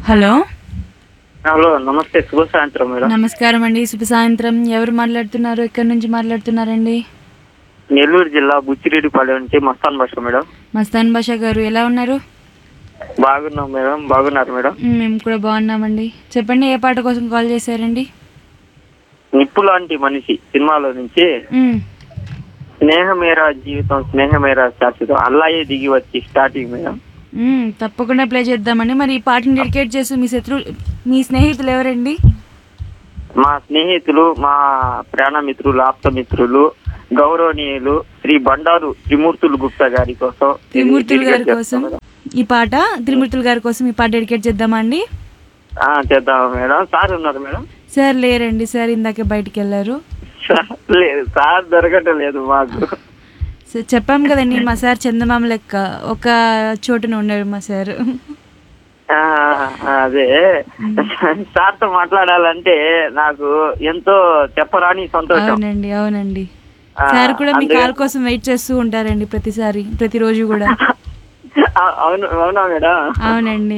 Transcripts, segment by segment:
Hello hello నమస్తే శుభ సాయంత్రం మేడం నమస్కారం అండి శుభ సాయంత్రం ఎవరు మాట్లాడుతున్నారు ఎక్కడి నుంచి మాట్లాడుతున్నారండి నెల్లూరు జిల్లా బుచ్చిరెడ్డిపాలెం నుంచి మస్తాన్ భాష మేడం మస్తాన్ బాషా గారు ఎలా ఉన్నారు బాగున్నాం మేడం బాగున్నారు మేడం మ్, మేము కూడా బాగున్నామండి చెప్పండి ఏ పాట కోసం కాల్ చేశారండి నిప్పు లాంటి మనిషి సినిమాలో నుంచి మ్, స్నేహమేరా జీవితం స్నేహమేరా శాశ్వతం అల్లాయే దిగి వచ్చి స్టార్టింగ్ మేడం మ్, తప్పకుండా ప్లే చేద్దామండి మరి ఈ పాటని డెడికేట్ చేసి మీ శత్రు మీ స్నేహితులు ఎవరండి మా స్నేహితులు మా ప్రాణమిత్రులు ఆప్తమిత్రులు గౌరవనీయులు శ్రీ బండారు త్రిమూర్తులు గుప్తా గారి కోసం ఇది త్రిమూర్తులు గారి dedicate కోసం చేస్తాం మేడం. ఈ పాట త్రిమూర్తులు గారి కోసం ఈ పాట డెడికేట్ చేద్దామా అండి ఆ, చేద్దాం మేడం సార్ ఉన్నారు మేడం సార్ లేరండి సార్ ఇందాకే బయటికి వెళ్ళారు సార్ లేదు సార్ దొరకటం లేదు మాకు సో చెప్పాం కదండి మా సార్ చందమామ లెక్క ఒక చోటున ఉన్నారు మా సార్ ఆ, అదే సార్తో మాట్లాడాలంటే నాకు ఎంతో చెప్పరాని సంతోషం అవునండి అవునండి ఆ, సార్ కూడా మీ అందుకే- కాల్ కోసం వెయిట్ చేస్తూ ఉంటారండి ప్రతిసారి ప్రతిరోజు కూడా అ- అవును అవునా మేడం అవునండి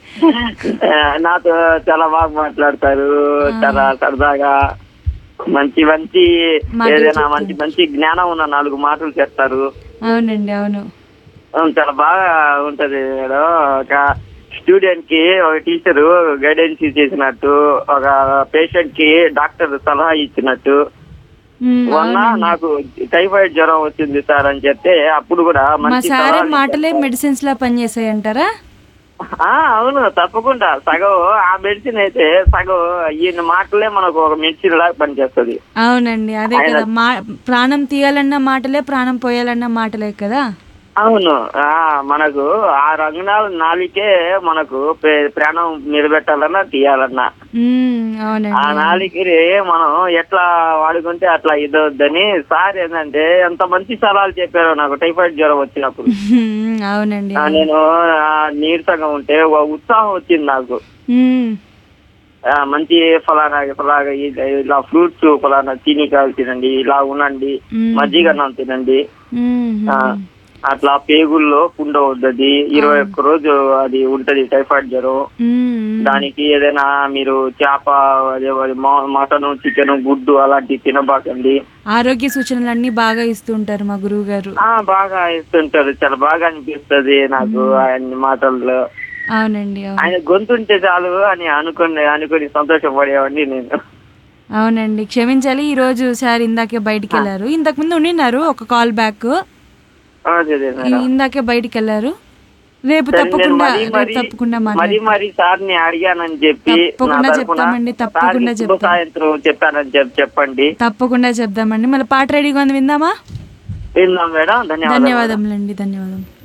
ఆ, నాతో చాలా బాగా మాట్లాడతారు చాలా సరదాగా మంచి మంచి మాటలు ఏదైనా చెప్తారు. మంచి మంచి జ్ఞానం ఉన్న నాలుగు మాటలు చెప్తారు అవునండి అవును అవును, చాలా బాగా ఉంటది మేడం ఒక స్టూడెంట్ కి ఒక టీచర్ గైడెన్స్ చేసినట్టు ఒక పేషెంట్ కి డాక్టర్ సలహా ఇచ్చినట్టు ఉమ్, మొన్న అవునండి. నాకు టైఫాయిడ్ జ్వరం వచ్చింది సార్ అని చెప్తే అప్పుడు కూడా మా మంచి సారే సలహాలు మాటలే మెడిసిన్స్ లా పనిచేసాయి అంటారా ఆ, అవును తప్పకుండా సగం ఆ మెడిసిన్ అయితే సగం ఈయన మాటలే మనకు ఒక మెడిసిన్ లాగా పనిచేస్తుంది అవునండి అదే ఆయన- కదా మా ప్రాణం తీయాలన్న మాటలే ప్రాణం పోయాలన్న మాటలే కదా అవును ఆ మనకు ఆ రంగునాల నాలికే మనకు ప్రే- ప్రాణం నిలబెట్టాలన్నా తీయాలన్నా ఉమ్, ఆ అవునండి నాలికని మనం ఎట్లా వాడుకుంటే అట్లా ఇదొద్దని సార్ ఏంటంటే ఎంత మంచి సలహాలు చెప్పారో నాకు టైఫాయిడ్ జ్వరం వచ్చినప్పుడు ఉమ్, అవునండి ఆ, నేను ఆ, నీరసంగా ఉంటే ఒక ఉత్సాహం వచ్చింది నాకు ఉమ్, ఆ, మంచి ఫలానా ఫలానా ఇది- ఇలా ఫ్రూట్స్ ఫలానా చీనికాయలు తినండి ఇలా ఉండండి మ్మ్. మజ్జిగ అన్నం తినండి ఉమ్, ఆ, అట్లా పేగుల్లో పుండ అవుతుంది ఇరవై ఒక్క రోజు అది ఉంటది టైఫాయిడ్ జ్వరం ఉమ్, దానికి ఏదైనా మీరు చేప అదే మటన్ చికెన్ గుడ్డు అలాంటివి తినబాకండి ఆరోగ్య సూచనలు అన్ని బాగా ఇస్తుంటారు మా గురువు గారు ఆ బాగా ఇస్తుంటారు చాలా బాగా అనిపిస్తది నాకు ఆయన మాటల్లో అవునండి అవును ఆయన గొంతుంటే చాలు అని అనుకుని అనుకుని సంతోషపడేవాడిని నేను అవునండి క్షమించాలి ఈ రోజు సార్ ఇందాకే బయటికి వెళ్ళారు ఇంతకు ముందు ఉండినారు ఒక కాల్ బ్యాక్ అదే అదే మేడం ఇందాకే బయటికి వెళ్ళారు రేపు సరే, నేను తప్పకుండా మరీ రేపు మరీ తప్పకుండా మరీ మాట్లాడతాం మరీ సార్ని అడిగానని చెప్పి తప్పకుండా నా తరపున చెప్తామండి, తప్పకుండా సార్కి శుభ చెప్తాం. సాయంత్రం చెప్పానని చెప్పి చెప్పండి తప్పకుండా చెప్దామండి మళ్ళీ పాట రెడీగా ఉంది విందామా విందాం మేడం ధన్యవాదాలు ధన్యవాదములండి ధన్యవాదం